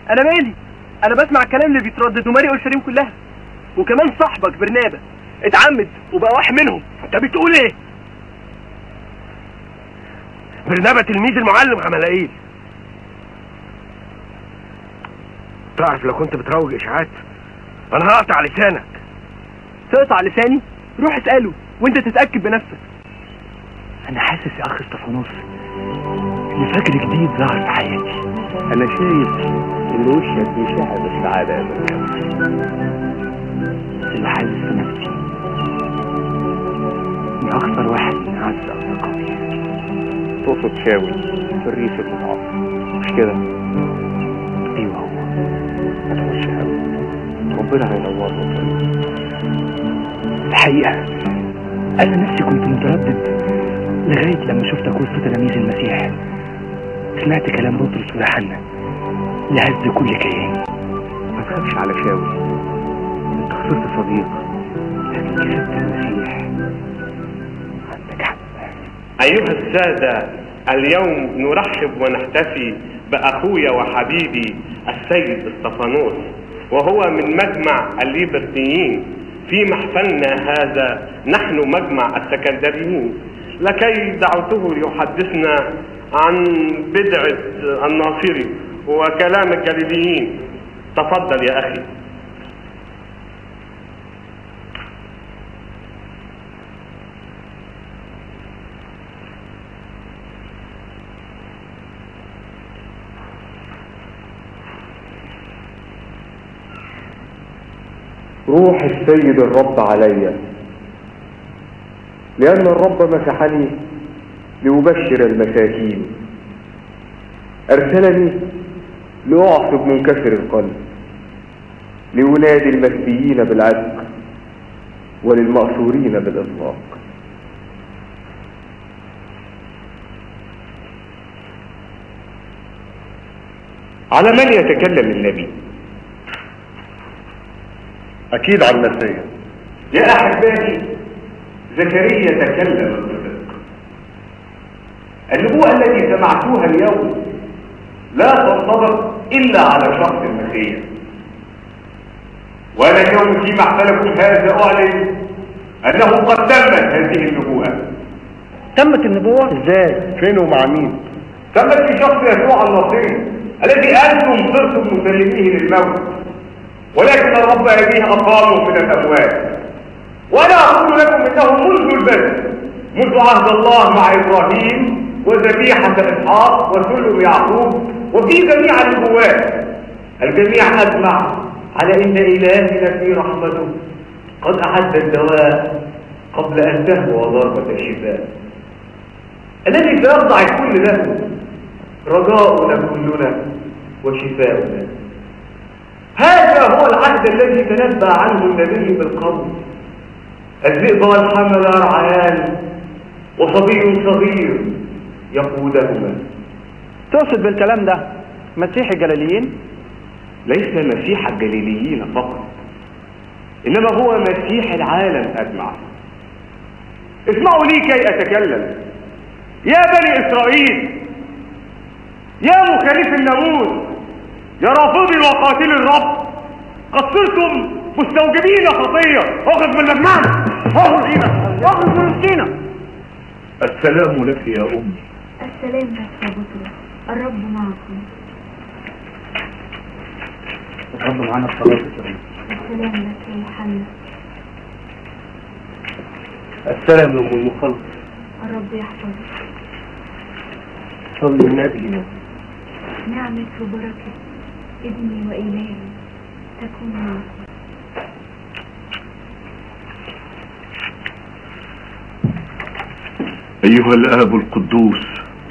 انا مالي انا بسمع الكلام اللي بيتردد وماري اورشليم كلها وكمان صاحبك برنابا اتعمد وبقى واحد منهم انت بتقول ايه برنابا تلميذ المعلم عملائيل تعرف لو كنت بتروج اشاعات انا هقطع لسانك تقطع لساني روح اساله وانت تتاكد بنفسك انا حاسس يا اخ استفانوس ان فجر جديد ظهر في حياتي انا شايف ان وشك بيشع بالسعاده يا بركب اللي حاسس في نفسي اني اكثر واحد من اعز اصدقائي تقصد شاوي في الريف المتعاطف مش كده ايوه هو ما تخش قوي ربنا هينور له الطريق الحقيقه انا نفسي كنت متردد لغايه لما شفتك وسط تلاميذ المسيح سمعت كلام بطرس ويوحنا لهز كل كيان ما تخافش على شاوي انت خسرت صديق لكن كسبت المسيح عندك حق أيها السادة اليوم نرحب ونحتفي بأخويا وحبيبي السيد استفانوس وهو من مجمع الليبرتيين في محفلنا هذا نحن مجمع السكندريين لكي دعوته ليحدثنا عن بدعة الناصري وكلام الجليليين تفضل يا أخي روح السيد الرب علي لأن الرب مسحني لأبشر المساكين أرسلني لأعصب منكسر القلب لأنادي المسبيين بالعتق وللمأسورين بالإطلاق على من يتكلم النبي أكيد عن المسيح يا أحبائي زكريا تكلم بصدق النبوءة التي سمعتوها اليوم لا تنطبق إلا على شخص المسيح وأنا اليوم في محفلكم هذا أعلن أنه قد تمت هذه النبوءة تمت النبوة ازاي فين ومع مين تمت في شخص يسوع النصيري الذي أنتم صرتم مسلميه للموت ولكن الرب أبيه أقامه من الأموات وأنا أقول لكم إنه منذ البدء منذ عهد الله مع إبراهيم وذبيحة إسحاق وسلم يعقوب وفي جميع النبوات الجميع أجمع على إن إلهنا في رحمته قد أعد الدواء قبل أن تهوى ضربة الشفاء الذي سيرضع الكل له رجاؤنا كلنا وشفاؤنا هذا هو العهد الذي تنبأ عنه النبي بالقول الذئب والحمل يرعيان وصبي صغير يقودهما تقصد بالكلام ده مسيح الجلاليين ليس مسيح الجليليين فقط إنما هو مسيح العالم أجمع اسمعوا لي كي أتكلم يا بني إسرائيل يا مخالف الناموس يا رافضي وقاتلي الرب قد صرتم مستوجبين خطية اخذ من مجمعنا اخذ ايدك اخذ فلسطينة السلام لك يا امي السلام لك يا بطرس الرب معكم الرب معانا الصلاة والسلام السلام لك يا يوحنا السلام يا ام المخلص الرب يحفظك صلي النبي نعمة وبركة ابني وإلهي تكون معكم أيها الآب القدوس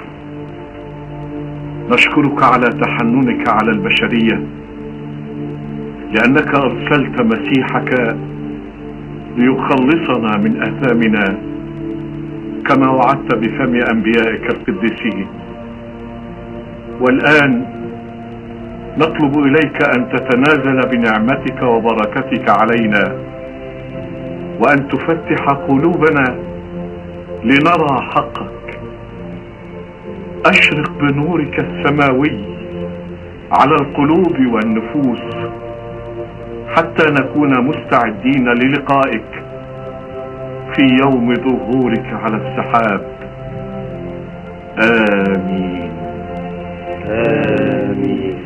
نشكرك على تحننك على البشرية لأنك أرسلت مسيحك ليخلصنا من آثامنا كما وعدت بفم أنبيائك القديسين والآن نطلب إليك أن تتنازل بنعمتك وبركتك علينا وأن تفتح قلوبنا لنرى حقك اشرق بنورك السماوي على القلوب والنفوس حتى نكون مستعدين للقائك في يوم ظهورك على السحاب آمين آمين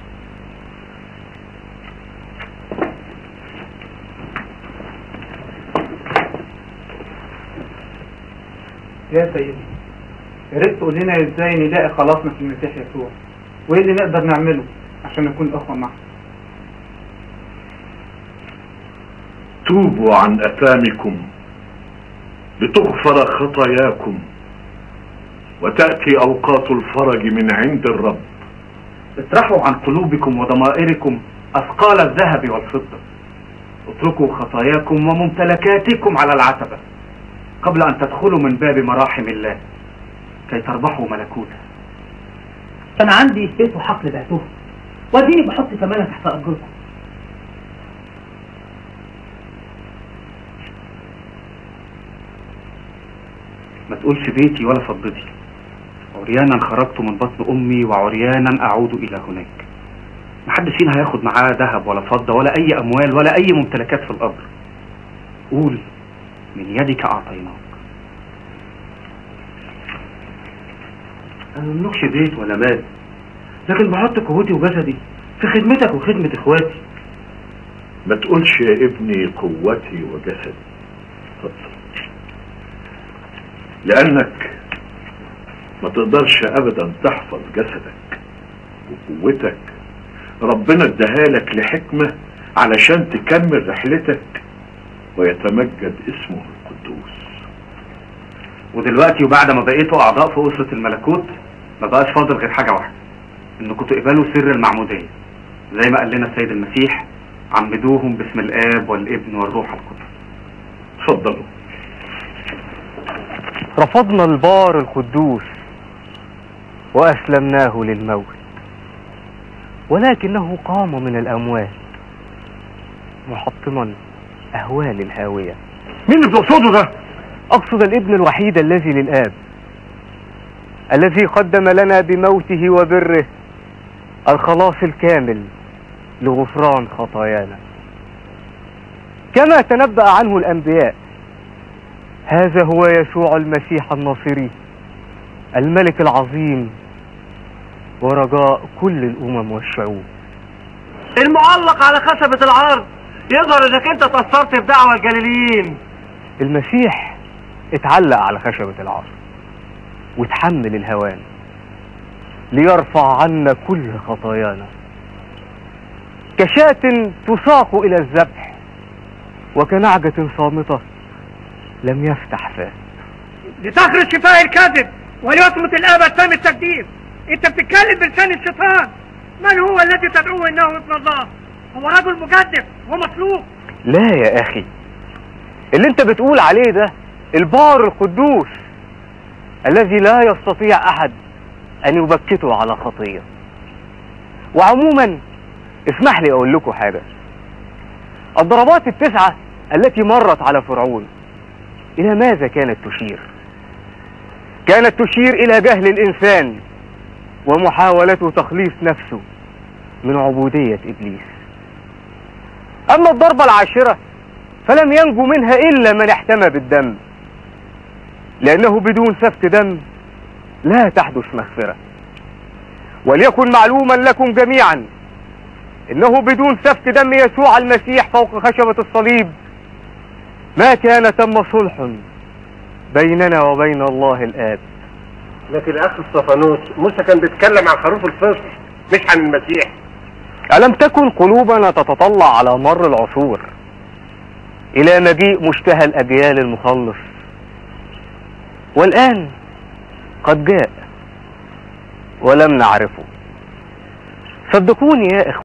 يا سيدي يا ريت تقول لنا ازاي نلاقي خلاصنا في المسيح يسوع وايه اللي نقدر نعمله عشان نكون اخوه معه توبوا عن اثامكم لتغفر خطاياكم وتاتي اوقات الفرج من عند الرب اطرحوا عن قلوبكم وضمائركم اثقال الذهب والفضه اتركوا خطاياكم وممتلكاتكم على العتبه قبل ان تدخلوا من باب مراحم الله كي تربحوا ملكوته كان عندي بيت وحقل بعته واديني بحط ثمنها تحت ارجلكم ما تقولش بيتي ولا فضتي عريانا خرجت من بطن امي وعريانا اعود الى هناك محدش فينا هياخد معاه ذهب ولا فضه ولا اي اموال ولا اي ممتلكات في القبر قول من يدك اعطيناك انا مملكش بيت ولا مال لكن بحط قوتي وجسدي في خدمتك وخدمة اخواتي ما تقولش يا ابني قوتي وجسدي اتفضل لانك ما تقدرش ابدا تحفظ جسدك وقوتك ربنا اداهالك لحكمة علشان تكمل رحلتك ويتمجد اسمه القدوس ودلوقتي وبعد ما بقيتوا اعضاء في اسرة الملكوت ما بقاش فاضل غير حاجة واحدة انكم تقبلوا سر المعمودية زي ما قال لنا السيد المسيح عمدوهم باسم الاب والابن والروح القدس اتفضلوا رفضنا البار القدوس وأسلمناه للموت ولكنه قام من الأموات محطما أهوال الهاوية مين اللي بتقصده ده؟ أقصد الابن الوحيد الذي للآب الذي قدم لنا بموته وبره الخلاص الكامل لغفران خطايانا كما تنبأ عنه الأنبياء هذا هو يسوع المسيح الناصري الملك العظيم ورجاء كل الأمم والشعوب المعلق على خشبة العرض يظهر انك انت تأثرت بدعوة الجليليين المسيح اتعلق على خشبة العرض وتحمل الهوان ليرفع عنا كل خطايانا كشاة تساق إلى الذبح وكنعجة صامتة لم يفتح فاه لتخرج شفاء الكذب وليصمت الابد فم التكذيب انت بتتكلم بلسان الشيطان من هو الذي تدعوه انه ابن الله هو رجل مجدف ومخلوق لا يا أخي اللي انت بتقول عليه ده البار القدوس الذي لا يستطيع أحد أن يبكته على خطية وعموما اسمح لي أقول لكم حاجة الضربات التسعة التي مرت على فرعون إلى ماذا كانت تشير كانت تشير إلى جهل الإنسان ومحاولته تخليص نفسه من عبودية إبليس أما الضربة العاشرة فلم ينجو منها إلا من احتمى بالدم لأنه بدون سفك دم لا تحدث مغفرة وليكن معلوما لكم جميعا إنه بدون سفك دم يسوع المسيح فوق خشبة الصليب ما كان تم صلح بيننا وبين الله الآب لكن الاخ استفانوس موسى كان بيتكلم عن خروف الفصل مش عن المسيح ألم تكن قلوبنا تتطلع على مر العصور إلى مجيء مشتهى الأجيال المخلص والآن قد جاء ولم نعرفه صدقوني يا إخوة